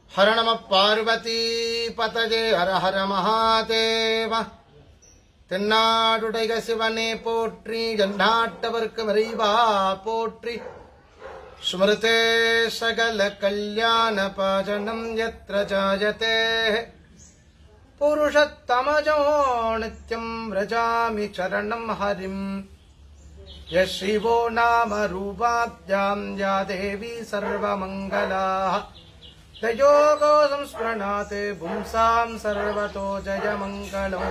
ஹர நம பார்வதி பதஜே ஹர ஹர மகாதேவ தென்னாடுடைய சிவனே போற்றி ஜன்னாட்டவர்க்கு மறைவா போற்றி ஸ்மிருதே சகல கல்யாண பாஜனம் யத்ர ஜாயதே புருஷத்தமஜோ நித்யம் ரஜாமி சரணம் ஹரிம் यशिवो नाम रूपाभ्याम् या देवी सर्वमङ्गलाः तयोगो संस्मरणात् पुंसाम् सर्वतो जयमङ्गलो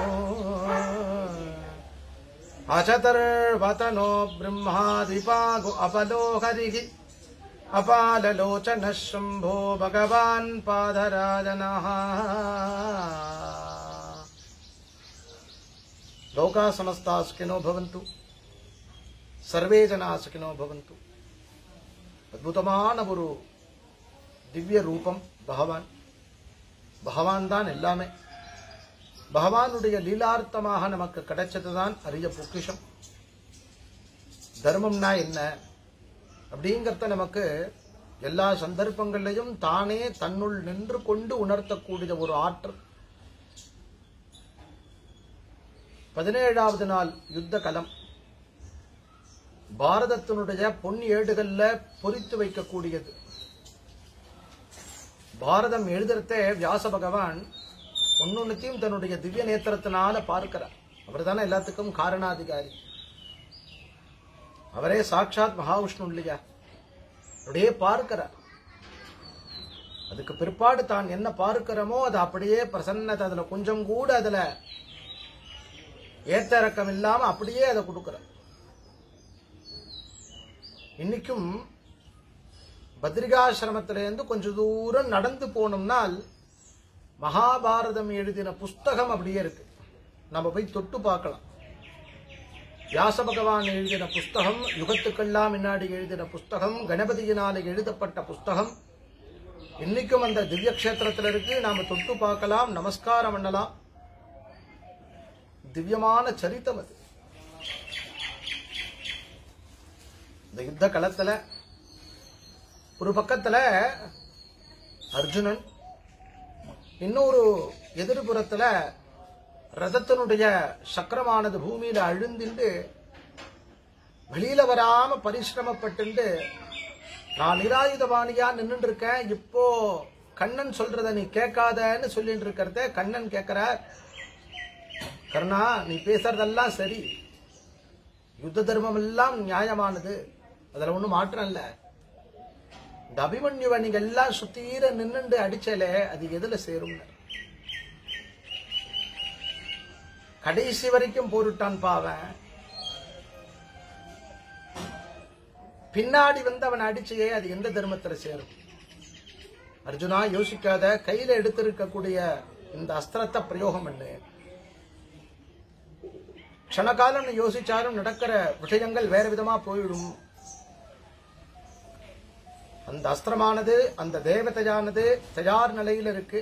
अचतर्वतनो ब्रह्मादिपागु अपलो हरिः अपाललोचनः शम्भो भगवान् पादराजनः लोकाः समस्ताः सुखिनो भवन्तु சர்வே ஜனா சுகினோ பவந்து அற்புதமான ஒரு திவ்ய ரூபம் பகவான் பகவான் தான் எல்லாமே பகவானுடைய லீலார்த்தமாக நமக்கு கிடைச்சதுதான் அரிய பொக்கிஷம் தர்மம்னா என்ன அப்படிங்கறத நமக்கு எல்லா சந்தர்ப்பங்கள்லையும் தானே தன்னுள் நின்று கொண்டு உணர்த்தக்கூடிய ஒரு ஆற்றல் பதினேழாவது நாள் யுத்த களம் பாரதத்தினுடைய பொன் ஏடுகள்ல பொறித்து வைக்கக்கூடியது பாரதம் எழுதுறதே வியாச பகவான் ஒன்னொன்னுத்தையும் தன்னுடைய திவ்ய நேத்திரத்தினால பார்க்கிறார் அவர் தானே எல்லாத்துக்கும் காரணாதிகாரி அவரே சாட்சாத் மகாவிஷ்ணு இல்லையா அப்படியே பார்க்கிறார் அதுக்கு பிற்பாடு தான் என்ன பார்க்கிறோமோ அது அப்படியே பிரசன்னத்தை அதுல கொஞ்சம் கூட அதுல ஏத்த இறக்கம் இல்லாம அப்படியே அதை கொடுக்கிறார் இன்னைக்கும் பத்ரிகாசிரமத்திலேருந்து கொஞ்ச தூரம் நடந்து போனோம்னால் மகாபாரதம் எழுதின புஸ்தகம் அப்படியே இருக்கு நம்ம போய் தொட்டு பார்க்கலாம் வியாச பகவான் எழுதின புஸ்தகம் யுகத்துக்கெல்லாம் முன்னாடி எழுதின புஸ்தகம் கணபதியினால எழுதப்பட்ட புஸ்தகம் இன்னைக்கும் அந்த திவ்ய கஷேத்திரத்துல இருக்கு நாம தொட்டு பார்க்கலாம் நமஸ்காரம் பண்ணலாம் திவ்யமான சரித்தம் அது இந்த யுத்த களத்துல ஒரு பக்கத்துல அர்ஜுனன் இன்னொரு எதிர்புறத்துல ரதத்தினுடைய சக்கரமானது பூமியில அழுந்திண்டு வெளியில வராம பரிசிரமப்பட்டு நான் நிராயுதபாணியா நின்னுட்டு இருக்கேன் இப்போ கண்ணன் சொல்றத நீ கேட்காதன்னு சொல்லிட்டு இருக்கிறத கண்ணன் கேட்கிறார் கர்ணா நீ பேசுறதெல்லாம் சரி யுத்த தர்மம் எல்லாம் நியாயமானது அதுல ஒண்ணும் மாற்றம் இல்ல இந்த அபிமன்யுவை நீங்க எல்லாம் சுத்தீர நின்னுண்டு அடிச்சலே அது எதுல சேரும் கடைசி வரைக்கும் போரிட்டான் பாவன் பின்னாடி வந்து அவன் அடிச்சே அது எந்த தர்மத்துல சேரும் அர்ஜுனா யோசிக்காத கையில எடுத்திருக்கக்கூடிய இந்த அஸ்திரத்தை பிரயோகம் பண்ணு க்ஷணகாலம் யோசிச்சாலும் நடக்கிற விஷயங்கள் வேற விதமா போயிடும் அந்த அஸ்திரமானது அந்த தேவதையானது தயார் நிலையில் இருக்கு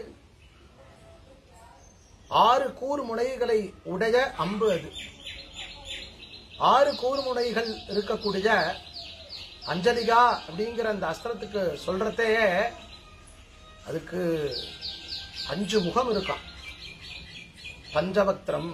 ஆறு கூர்முனைகளை உடைய அம்பு அது ஆறு கூர்முனைகள் இருக்கக்கூடிய அஞ்சலிகா அப்படிங்கிற அந்த அஸ்திரத்துக்கு சொல்றதே அதுக்கு அஞ்சு முகம் இருக்காம் பஞ்சவக்திரம்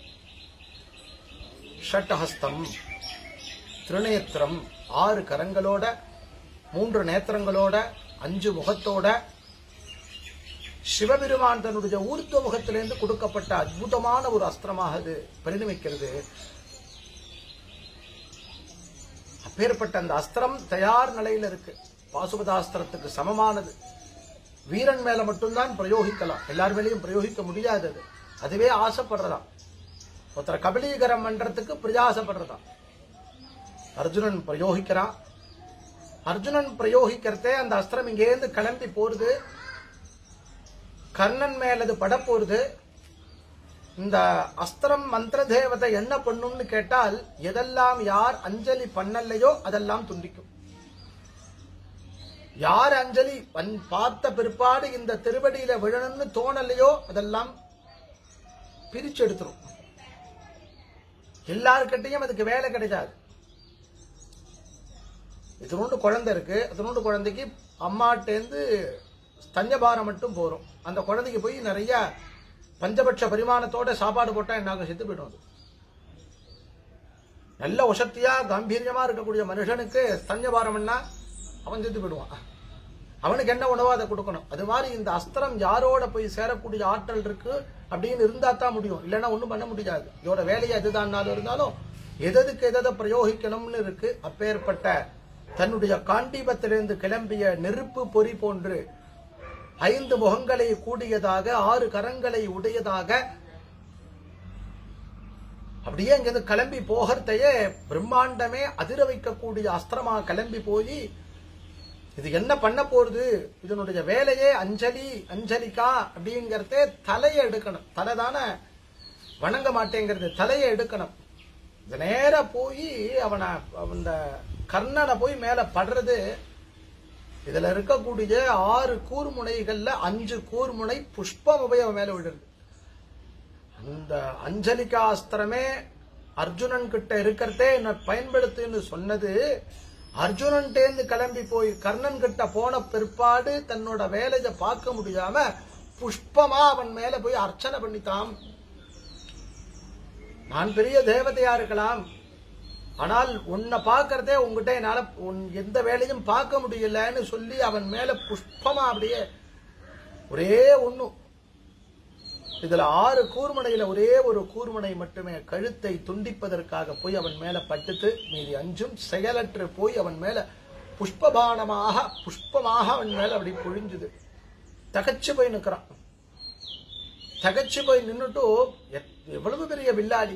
ஷட்டஹஸ்தம் திருநேத்திரம் ஆறு கரங்களோட மூன்று நேத்திரங்களோட அஞ்சு முகத்தோட சிவபெருமான் தன்னுடைய ஊர்த்துவ முகத்திலிருந்து கொடுக்கப்பட்ட அற்புதமான ஒரு அஸ்திரமாக அது பரிணமிக்கிறது அப்பேற்பட்ட அந்த அஸ்திரம் தயார் நிலையில இருக்கு பாசுபதாஸ்திரத்துக்கு சமமானது வீரன் மேல மட்டும்தான் பிரயோகிக்கலாம் எல்லார் மேலேயும் பிரயோகிக்க முடியாது அது அதுவே ஆசைப்படுறதாம் ஒருத்தரை கபலீகரம் பண்றதுக்கு பிரயாசப்படுறதாம் அர்ஜுனன் பிரயோகிக்கிறான் அர்ஜுனன் பிரயோகிக்கிறதே அந்த அஸ்திரம் இங்கேருந்து கிளம்பி போறது கர்ணன் மேல அது பட போறது இந்த அஸ்திரம் மந்திர தேவதை என்ன பண்ணும்னு கேட்டால் எதெல்லாம் யார் அஞ்சலி பண்ணலையோ அதெல்லாம் துண்டிக்கும் யார் அஞ்சலி பண்- பார்த்த பிற்பாடு இந்த திருவடியில விழணும்னு தோணலையோ அதெல்லாம் பிரிச்சு எடுத்துரும் எல்லாருக்கிட்டையும் அதுக்கு வேலை கிடைக்காது இதனோண்டு குழந்தை இருக்கு இதனோண்டு குழந்தைக்கு அம்மாட்டேந்து ஸ்தன்யபாரம் மட்டும் போறோம் அந்த குழந்தைக்கு போய் நிறைய பஞ்சபட்ச பரிமாணத்தோட சாப்பாடு போட்டா என்னாகும் செத்து போயிடும் அது நல்ல உசத்தியா கம்பீரியமா இருக்கக்கூடிய மனுஷனுக்கு ஸ்தன்யபாரம்னா அவன் செத்து போயிடுவான் அவனுக்கு என்ன உணவோ அதை கொடுக்கணும் அது மாதிரி இந்த அஸ்திரம் யாரோட போய் சேரக்கூடிய ஆற்றல் இருக்கு அப்படின்னு இருந்தா தான் முடியும் இல்லைன்னா ஒண்ணும் பண்ண முடியாது இதோட வேலையை எதுதான் இருந்தாலும் எதற்கு எதை பிரயோகிக்கணும்னு இருக்கு அப்பேற்பட்ட தன்னுடைய காண்டீபத்திலிருந்து கிளம்பிய நெருப்பு பொறி போன்று ஐந்து முகங்களை கூடியதாக ஆறு கரங்களை உடையதாக அப்படியே இங்கிருந்து கிளம்பி போகிறதையே பிரம்மாண்டமே அதிர வைக்கக்கூடிய அஸ்திரமா கிளம்பி போய் இது என்ன பண்ண போறது இதனுடைய வேலையே அஞ்சலி அஞ்சலிக்கா அப்படிங்கறதே தலையை எடுக்கணும் தலை தானே வணங்க மாட்டேங்கிறது தலையை எடுக்கணும் இது நேரா போய் அவனை அந்த கர்ணனை போய் மேல படுறது இதுல இருக்கக்கூடிய ஆறு கூர்முனைகள்ல அஞ்சு கூர்முனை புஷ்பம் உபய மேல விடுறது அந்த அஞ்சலிகா அஸ்திரமே அர்ஜுனன் கிட்ட இருக்கிறதே என்ன பயன்படுத்துன்னு சொன்னது அர்ஜுனன்டேந்து கிளம்பி போய் கர்ணன் கிட்ட போன பிற்பாடு தன்னோட வேலையை பார்க்க முடியாம புஷ்பமா அவன் மேல போய் அர்ச்சனை பண்ணித்தான் நான் பெரிய தேவதையா இருக்கலாம் ஆனால் உன்னை பார்க்கறதே உங்ககிட்ட என்னால உன் எந்த வேலையும் பார்க்க முடியலன்னு சொல்லி அவன் மேல புஷ்பமா அப்படியே ஒரே ஒண்ணு இதுல ஆறு கூர்முனையில ஒரே ஒரு கூர்முனை மட்டுமே கழுத்தை துண்டிப்பதற்காக போய் அவன் மேல பட்டுத்து மீதி அஞ்சும் செயலற்று போய் அவன் மேல புஷ்பபானமாக புஷ்பமாக அவன் மேல அப்படி பொழிஞ்சுது தகச்சு போய் நிக்கிறான் தகச்சு போய் நின்னுட்டு எத்- எவ்வளவு பெரிய வில்லாளி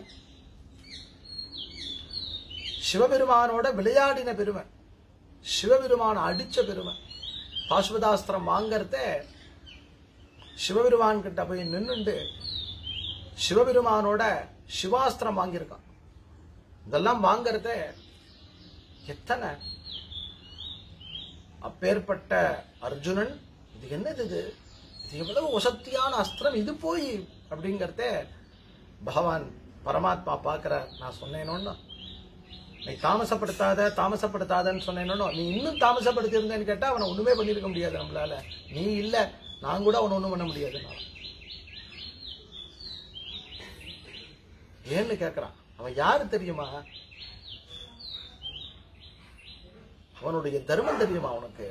சிவபெருமானோட விளையாடின பெருமை சிவபெருமான அடிச்ச பெருமை பாசுபதாஸ்திரம் வாங்கறத சிவபெருமான் கிட்ட போய் நின்னுண்டு சிவபெருமானோட சிவாஸ்திரம் வாங்கியிருக்கான் இதெல்லாம் வாங்கறத எத்தனை அப்பேற்பட்ட அர்ஜுனன் இது என்னது இது இது எவ்வளவு வசத்தியான அஸ்திரம் இது போய் அப்படிங்கறத பகவான் பரமாத்மா பார்க்கிற நான் சொன்னேனோன்னா நீ தாமசப்படுத்தாத தாமசப்படுத்தாதன்னு சொன்னேனோ நீ இன்னும் தாமசப்படுத்தி இருந்தேன்னு கேட்டா அவனை ஒண்ணுமே பண்ணிருக்க முடியாது நம்மளால நீ இல்ல நான் கூட அவனை ஒண்ணும் பண்ண முடியாது ஏன்னு கேக்குறான் அவன் யாரு தெரியுமா அவனுடைய தர்மம் தெரியுமா உனக்கு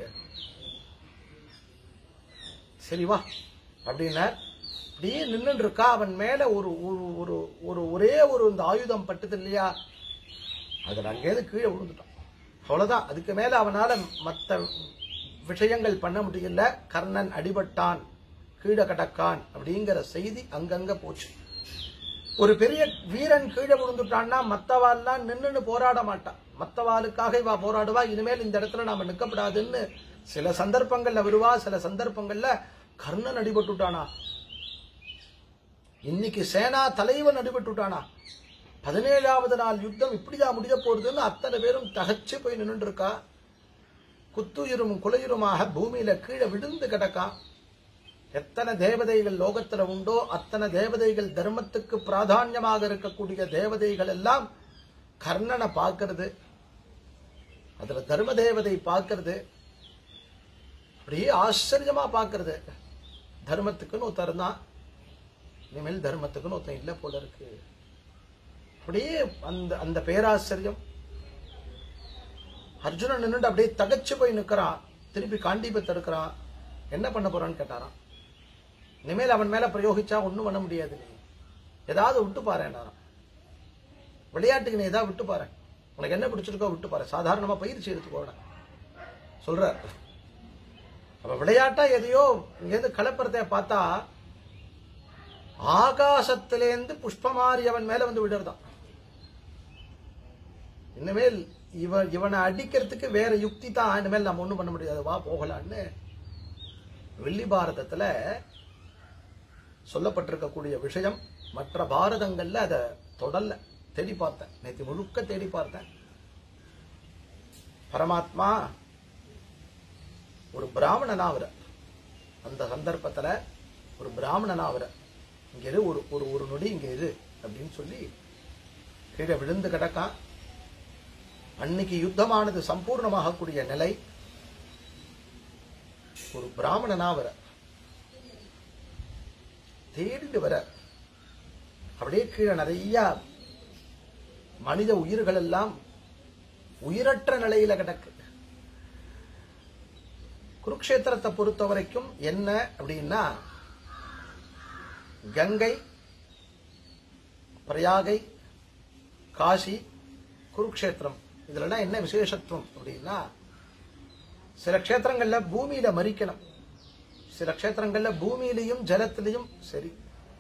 சரி வா அப்படின்னார் அப்படியே நின்னுட்டு இருக்கா அவன் மேல ஒரு ஒரு ஒரு ஒரு ஒரே ஒரு இந்த ஆயுதம் பட்டது இல்லையா அதில் அங்கேயிருந்து கீழே விழுந்துட்டான் அவ்வளவுதான் அதுக்கு மேல அவனால மத்த விஷயங்கள் பண்ண முடியல கர்ணன் அடிபட்டான் கீழே கடக்கான் அப்படிங்கிற செய்தி அங்கங்க போச்சு ஒரு பெரிய வீரன் கீழே விழுந்துட்டான்னா மத்தவாள்லாம் நின்னுன்னு போராட மாட்டான் மத்தவாளுக்காக இவா போராடுவா இனிமேல் இந்த இடத்துல நாம நிக்கப்படாதுன்னு சில சந்தர்ப்பங்கள்ல வருவா சில சந்தர்ப்பங்கள்ல கர்ணன் அடிபட்டுட்டானா இன்னைக்கு சேனா தலைவன் அடிபட்டுட்டானா பதினேழாவது நாள் யுத்தம் இப்படியா முடிய போறதுன்னு அத்தனை பேரும் தகச்சு போய் நின்னுட்டு இருக்கா குத்துயிரும் குலையுருமாக பூமியில கீழே விழுந்து கிடக்கான் எத்தனை தேவதைகள் லோகத்துல உண்டோ அத்தனை தேவதைகள் தர்மத்துக்கு பிராதான்யமாக இருக்கக்கூடிய தேவதைகள் எல்லாம் கர்ணனை பார்க்கிறது அதுல தர்ம தேவதை பார்க்கிறது அப்படியே ஆச்சரியமா பார்க்கிறது தர்மத்துக்குன்னு ஒருத்தர் தான் இனிமேல் தர்மத்துக்குன்னு ஒருத்தன் இல்லை போல இருக்கு அப்படியே அந்த அந்த பேராச்சரியம் அர்ஜுனன் நின்னுட்டு அப்படியே தகச்சு போய் நிக்கிறான் திருப்பி காண்டீபத்தை எடுக்கிறான் என்ன பண்ண போறான்னு கேட்டாராம் இனிமேல் அவன் மேல பிரயோகிச்சா ஒண்ணும் பண்ண முடியாது நீ ஏதாவது விட்டு பாரு விளையாட்டுக்கு நீ ஏதாவது விட்டு பாரு உனக்கு என்ன பிடிச்சிருக்கோ விட்டு பாரு சாதாரணமா பயிற்சி எடுத்துக்கோட சொல்ற அவ விளையாட்டா எதையோ இங்கேருந்து கலப்புறத பார்த்தா ஆகாசத்திலேருந்து புஷ்பமாரி அவன் மேல வந்து விடுறதான் இனிமேல் இவன் இவனை அடிக்கிறதுக்கு வேற யுக்தி தான் இனிமேல் நம்ம ஒண்ணும் பண்ண முடியாது வா போகலான்னு வெள்ளி பாரதத்துல சொல்லப்பட்டிருக்கக்கூடிய விஷயம் மற்ற பாரதங்கள்ல அத தொடல்ல தேடி பார்த்தேன் நேற்று முழுக்க தேடி பார்த்தேன் பரமாத்மா ஒரு பிராமணனா அவர அந்த சந்தர்ப்பத்துல ஒரு பிராமணனா அவர இங்க இரு ஒரு ஒரு ஒரு நொடி இங்க இரு அப்படின்னு சொல்லி கீழே விழுந்து கிடக்கான் அன்னைக்கு யுத்தமானது சம்பூர்ணமாகக்கூடிய நிலை ஒரு பிராமணனா வர தேடிட்டு வர அப்படியே கீழே நிறைய மனித உயிர்கள் எல்லாம் உயிரற்ற நிலையில கிடக்கு குருக்ஷேத்திரத்தை பொறுத்த வரைக்கும் என்ன அப்படின்னா கங்கை பிரயாகை காசி குருக்ஷேத்திரம் இதுலலாம் என்ன விசேஷத்துவம் அப்படின்னா சில க்ஷேத்திரங்கள்ல பூமியில மறிக்கணும் சில க்ஷேத்திரங்கள்ல பூமியிலையும் ஜலத்திலையும் சரி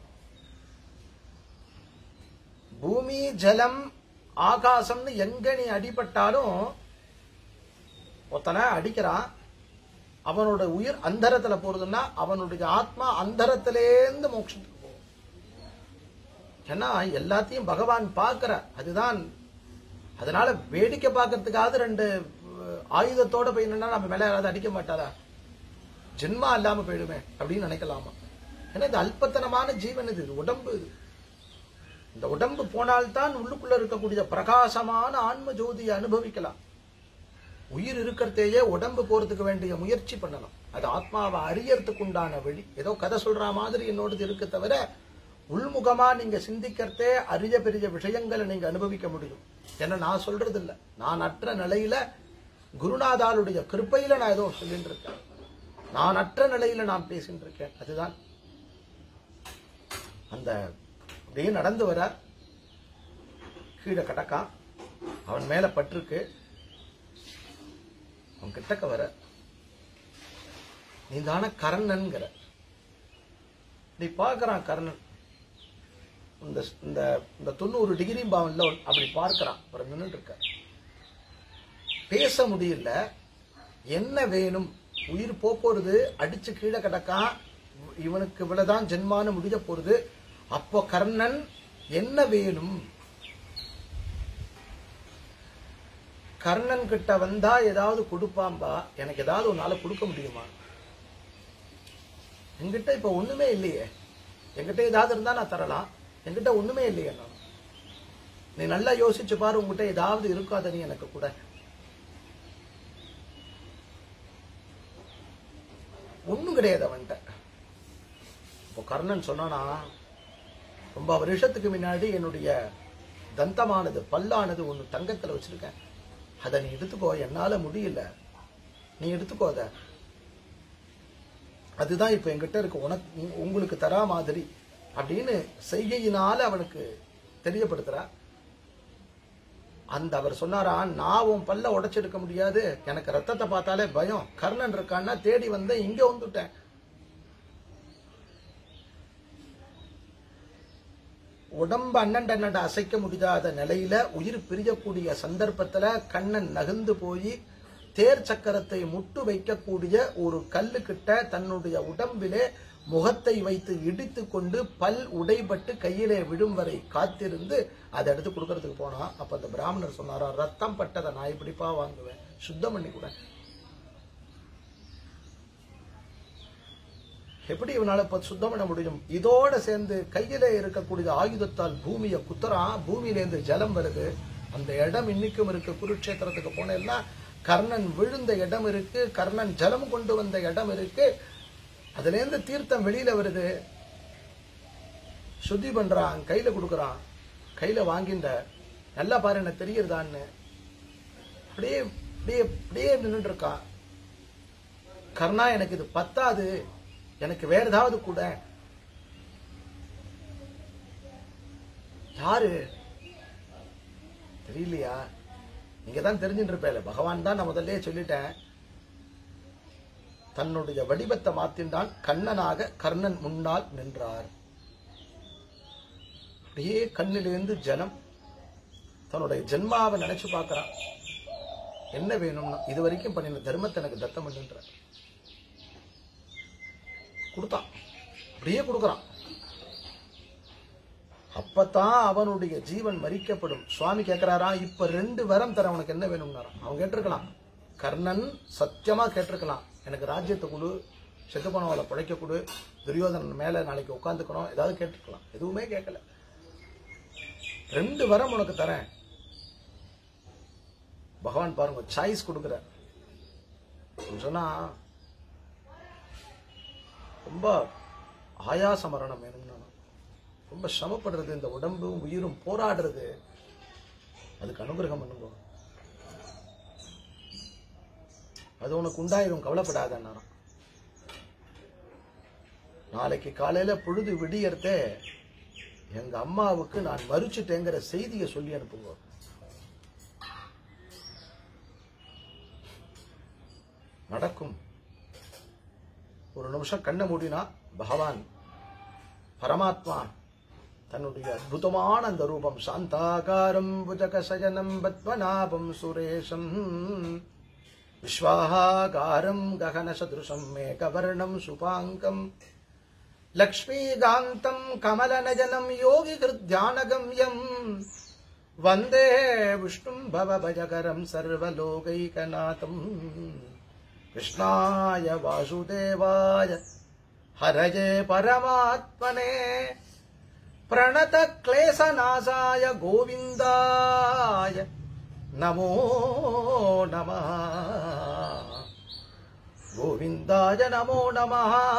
பூமி ஜலம் ஆகாசம்னு எங்க நீ அடிபட்டாலும் ஒருத்தனை அடிக்கிறான் அவனோட உயிர் அந்தரத்துல போறதுன்னா அவனுடைய ஆத்மா அந்தரத்திலேருந்து மோட்சத்துக்கு போகும் ஏன்னா எல்லாத்தையும் பகவான் பார்க்கிற அதுதான் அதனால வேடிக்கை பார்க்கறதுக்காவது ரெண்டு அஹ், ஆயுதத்தோட போய் நின்னா நம்ம மேல யாராவது அடிக்க மாட்டாரா ஜென்மா இல்லாம போயிடுமே அப்படின்னு நினைக்கலாமா ஏன்னா இது அல்பத்தனமான ஜீவன் இது இது உடம்பு இது இந்த உடம்பு போனால்தான் உள்ளுக்குள்ள இருக்கக்கூடிய பிரகாசமான ஆன்ம ஜோதியை அனுபவிக்கலாம் உயிர் இருக்கிறதையே உடம்பு போறதுக்கு வேண்டிய முயற்சி பண்ணணும் அது ஆத்மாவை அறியறதுக்கு உண்டான வழி ஏதோ கதை சொல்ற மாதிரி என்னோடது இருக்கு தவிர உள்முகமா நீங்க சிந்திக்கிறதே அரிய பெரிய விஷயங்களை நீங்க அனுபவிக்க முடியும் ஏன்னா நான் சொல்றது இல்ல நான் அற்ற நிலையில குருநாதாளுடைய கிருப்பையில நான் ஏதோ சொல்லிட்டு இருக்கேன் நான் அற்ற நிலையில நான் பேசிட்டு இருக்கேன் அதுதான் அந்த அப்படியே நடந்து வர கீழே கடக்கான் அவன் மேல பட்டிருக்கு அவன் கிட்டக்க வர நீ தானே கர்ணன்கிற நீ பார்க்கறான் கர்ணன் இந்த இந்த இந்த தொண்ணூறு டிகிரி பாவன்ல அப்படி பார்க்கறான் அவர் நின்னுட்டு இருக்க பேச முடியல என்ன வேணும் உயிர் போப் போறது அடிச்சு கீழே கிடக்கான் இவனுக்கு இவ்வளவுதான் ஜென்மான்னு முடிய போறது அப்போ கர்ணன் என்ன வேணும் கர்ணன் கிட்ட வந்தா ஏதாவது கொடுப்பாம்பா எனக்கு ஏதாவது உன்னால கொடுக்க முடியுமா என்கிட்ட இப்ப ஒண்ணுமே இல்லையே என்கிட்ட ஏதாவது இருந்தா நான் தரலாம் என்கிட்ட ஒண்ணுமே இல்லையே நான் நீ நல்லா யோசிச்சு பாரு உங்ககிட்ட ஏதாவது இருக்காத நீ எனக்கு கூட ஒண்ணும் கிடையாது அவன்கிட்ட இப்போ கர்ணன் சொன்னானா ரொம்ப வருஷத்துக்கு முன்னாடி என்னுடைய தந்தமானது பல்லானது ஒண்ணு தங்கத்துல வச்சிருக்கேன் அதை நீ எடுத்துக்கோ என்னால முடியல நீ எடுத்துக்கோ அத அதுதான் இப்ப என்கிட்ட இருக்கு உனக்கு உ- உங்களுக்கு தரா மாதிரி அப்படின்னு செய்கையினால அவனுக்கு தெரியப்படுத்துறா அந்த அவர் சொன்னாரா நான் உன் பல்ல உடைச்செடுக்க முடியாது எனக்கு ரத்தத்தை பார்த்தாலே பயம் கர்ணன் இருக்கான்னா தேடி வந்தேன் இங்க வந்துட்டேன் உடம்பு அண்ணன் அண்ணன் அசைக்க முடியாத நிலையில உயிர் பிரியக்கூடிய சந்தர்ப்பத்துல கண்ணன் நகர்ந்து போய் தேர் சக்கரத்தை முட்டு வைக்கக்கூடிய ஒரு கல்லு கிட்ட தன்னுடைய உடம்பிலே முகத்தை வைத்து இடித்து கொண்டு பல் உடைபட்டு கையிலே விழும் வரை காத்திருந்து அதை எடுத்து கொடுக்கறதுக்கு போனா அப்ப அந்த பிராமணர் சொன்னாரா ரத்தம் பட்டதை நான் இப்படிப்பா வாங்குவேன் சுத்தம் பண்ணி கூட எப்படி இவனால இப்ப சுத்தம் பண்ண முடியும் இதோட சேர்ந்து கையில இருக்கக்கூடிய ஆயுதத்தால் பூமியை குத்துறான் பூமியிலேருந்து ஜலம் வருது அந்த இடம் இன்னைக்கும் இருக்கு குருட்சேத்திரத்துக்கு போனேன்னா கர்ணன் விழுந்த இடம் இருக்கு கர்ணன் ஜலம் கொண்டு வந்த இடம் இருக்கு அதுல இருந்து தீர்த்தம் வெளியில வருது சுத்தி பண்றான் கையில கொடுக்கறான் கையில வாங்கின்ற நல்லா பாரு எனக்கு தெரியுறதான்னு அப்படியே அப்படியே அப்படியே நின்னுட்டு இருக்கான் கர்ணா எனக்கு இது பத்தாது எனக்கு வேற ஏதாவது கூட யாரு தெரியலையா நீங்க தான் தெரிஞ்சுட்டு இருப்பேல பகவான் தான் நான் முதல்ல சொல்லிட்டேன் தன்னுடைய வடிவத்தை மாத்தின்றான் கண்ணனாக கர்ணன் முன்னால் நின்றார் அப்படியே கண்ணிலிருந்து ஜலம் தன்னுடைய ஜென்மாவை நினைச்சு பார்க்கறான் என்ன வேணும்னா இது வரைக்கும் பண்ணின தர்மத்தை எனக்கு தத்தம் பண்ணுன்ற கொடுத்தான் அப்படியே கொடுக்கறான் அப்பதான் அவனுடைய ஜீவன் மறிக்கப்படும் சுவாமி கேட்கிறாரா இப்ப ரெண்டு வரம் தர உனக்கு என்ன வேணும்னாராம் அவன் கேட்டிருக்கலாம் கர்ணன் சத்தியமா கேட்டிருக்கலாம் எனக்கு ராஜ்யத்தை கொடு செத்து போனவளை பிழைக்க கொடு துரியோதனன் மேல நாளைக்கு உட்காந்துக்கணும் ஏதாவது கேட்டிருக்கலாம் எதுவுமே கேட்கல ரெண்டு வரம் உனக்கு தரேன் பகவான் பாருங்க சாய்ஸ் கொடுக்குற சொன்னா ரொம்ப ஆயாச மரணம் வேணும்னா ரொம்ப சிரமப்படுறது இந்த உடம்பும் உயிரும் போராடுறது அதுக்கு அனுகிரகம் பண்ணுங்க அது உனக்கு உண்டாயிரும் கவலைப்படாத நாளைக்கு காலையில பொழுது விடியறதே எங்க அம்மாவுக்கு நான் மறுச்சிட்டேங்கிற செய்தியை சொல்லி அனுப்புங்க நடக்கும் ஒரு நிமிஷம் கண்ணை மூடினா பகவான் பரமாத்மா தன்னுடைய அற்புதமான அந்த ரூபம் சாந்தாகாரம் புஜக சயனம் பத்மநாபம் சுரேஷம் விஸ்வாகாரம் ககன சதுருஷம் மேகவர்ணம் சுபாங்கம் லக்ஷ்மீகாந்தம் கமலநஜனம் யோகி கிருத்தியானகம்யம் வந்தே விஷ்ணும் பவபஜகரம் சர்வலோகைகநாதம் கிருஷ்ணாய வாசுதேவாய ஹரஜே பரமாத்மனே பிரணத கிளேசநாசாய கோவிந்தாய நமோ நம கோவிந்தாய நமோ நம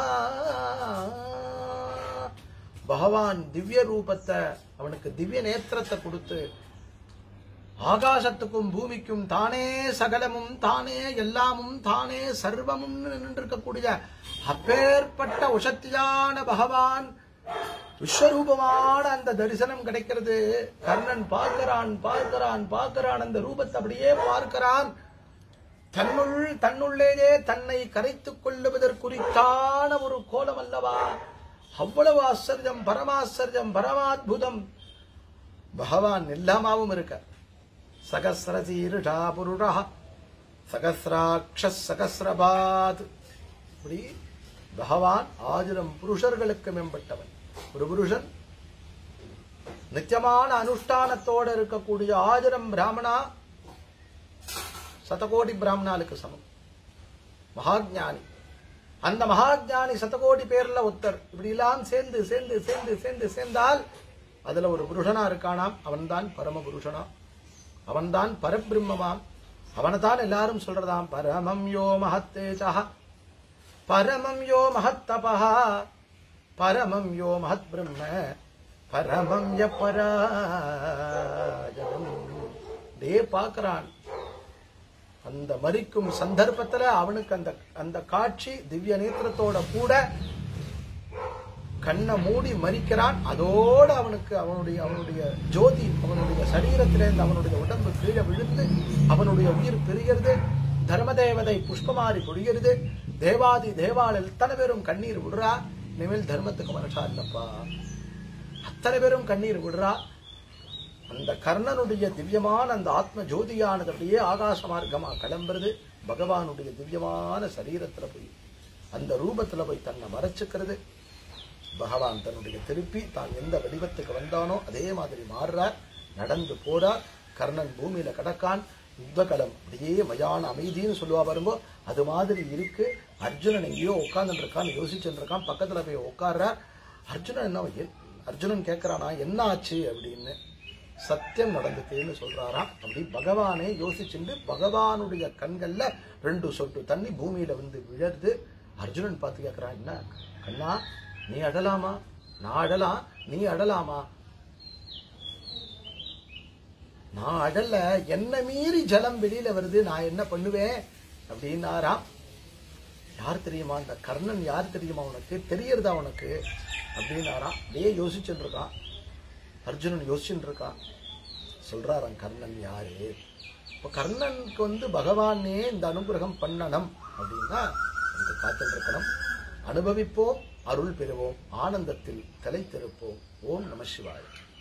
பகவான் திவ்ய ரூபத்தை அவனுக்கு திவ்ய நேத்திரத்தை கொடுத்து ஆகாசத்துக்கும் பூமிக்கும் தானே சகலமும் தானே எல்லாமும் தானே சர்வமும் நின்றிருக்கக்கூடிய அப்பேற்பட்ட உசத்தியான பகவான் விஸ்வரூபமான அந்த தரிசனம் கிடைக்கிறது கர்ணன் பார்க்கிறான் பார்க்கிறான் பார்க்கிறான் அந்த ரூபத்தை அப்படியே பார்க்கிறான் தன்னுள் தன்னுள்ளேயே தன்னை கரைத்துக் கொள்ளுவதற்குறித்தான ஒரு கோலம் அல்லவா அவ்வளவு ஆச்சரியம் பரமாச்சரியம் பரமாத்புதம் பகவான் எல்லாமாவும் இருக்க சகசிரசீருஷா புருஷா சகசிராட்ச சகசிரபாத் இப்படி பகவான் ஆயிரம் புருஷர்களுக்கு மேம்பட்டவன் ஒரு புருஷன் நித்தியமான அனுஷ்டானத்தோட இருக்கக்கூடிய ஆயிரம் பிராமணா சதகோடி பிராமணாளுக்கு சமம் மகாஜானி அந்த மகாஜானி சதகோடி பேர்ல ஒருத்தர் இப்படி எல்லாம் சேர்ந்து சேர்ந்து சேர்ந்து சேர்ந்து சேர்ந்தால் அதுல ஒரு புருஷனா இருக்கானாம் அவன்தான் பரம புருஷனா அவன்தான் பரபிரம்மமாம் அவனைத்தான் எல்லாரும் சொல்றதாம் பரமம் யோ மகத்தேஜா பரமம் யோ மகத்தபா பரமம் யோ மகத் பிரம்ம பரமம் ய பராஜகம் டே பார்க்கறான் அந்த மறிக்கும் சந்தர்ப்பத்துல அவனுக்கு அந்த அந்த காட்சி திவ்ய நேத்திரத்தோட கூட கண்ணை மூடி மறிக்கிறான் அதோட அவனுக்கு அவனுடைய அவனுடைய ஜோதி அவனுடைய சரீரத்திலிருந்து அவனுடைய உடம்பு கீழே விழுந்து அவனுடைய உயிர் பிரிகிறது தர்மதேவதை புஷ்பமாரி பொழிகிறது தேவாதி தேவாள் எத்தனை பேரும் கண்ணீர் விடுறா இனிமேல் தர்மத்துக்கு மனுஷா இல்லப்பா அத்தனை பேரும் கண்ணீர் விடுறா அந்த கர்ணனுடைய திவ்யமான அந்த ஆத்ம ஜோதியானது அப்படியே ஆகாச மார்க்கமா கிளம்புறது பகவானுடைய திவ்யமான சரீரத்துல போய் அந்த ரூபத்துல போய் தன்னை மறைச்சுக்கிறது பகவான் தன்னுடைய திருப்பி தான் எந்த வடிவத்துக்கு வந்தானோ அதே மாதிரி மாறுறார் நடந்து போறார் கர்ணன் பூமியில கடக்கான் யுத்தகலம் அப்படியே மயான அமைதின்னு சொல்லுவா பாருங்க அது மாதிரி இருக்கு அர்ஜுனன் எங்கேயோ உட்கார்ந்துட்டு இருக்கான் யோசிச்சுட்டு இருக்கான் பக்கத்துல போய் உட்கார்றார் அர்ஜுனன் என்ன எ- அர்ஜுனன் கேட்கறானா என்ன ஆச்சு அப்படின்னு சத்தியம் நடந்துச்சுன்னு சொல்றாராம் அப்படி பகவானே யோசிச்சுண்டு பகவானுடைய கண்கள்ல ரெண்டு சொட்டு தண்ணி பூமியில வந்து விழருது அர்ஜுனன் பார்த்து கேட்கறான் என்ன கண்ணா நீ அடலாமா நான் அடலாம் நீ அடலாமா நான் அடல என்ன மீறி ஜலம் வெளியில வருது நான் என்ன பண்ணுவேன் அப்படின்னாராம் யார் தெரியுமா இந்த கர்ணன் யார் தெரியுமா உனக்கு தெரியறதா உனக்கு அப்படின்னாராம் அப்படியே யோசிச்சுட்டு இருக்கான் அர்ஜுனன் யோசிச்சுட்டு இருக்கான் சொல்றாராம் கர்ணன் யாரு இப்ப கர்ணனுக்கு வந்து பகவானே இந்த அனுகிரகம் பண்ணணும் அப்படின்னா இந்த காத்துட்டு இருக்கணும் அனுபவிப்போம் அருள் பெறுவோம் ஆனந்தத்தில் தலைத்திருப்போம் ஓம் நம சிவாய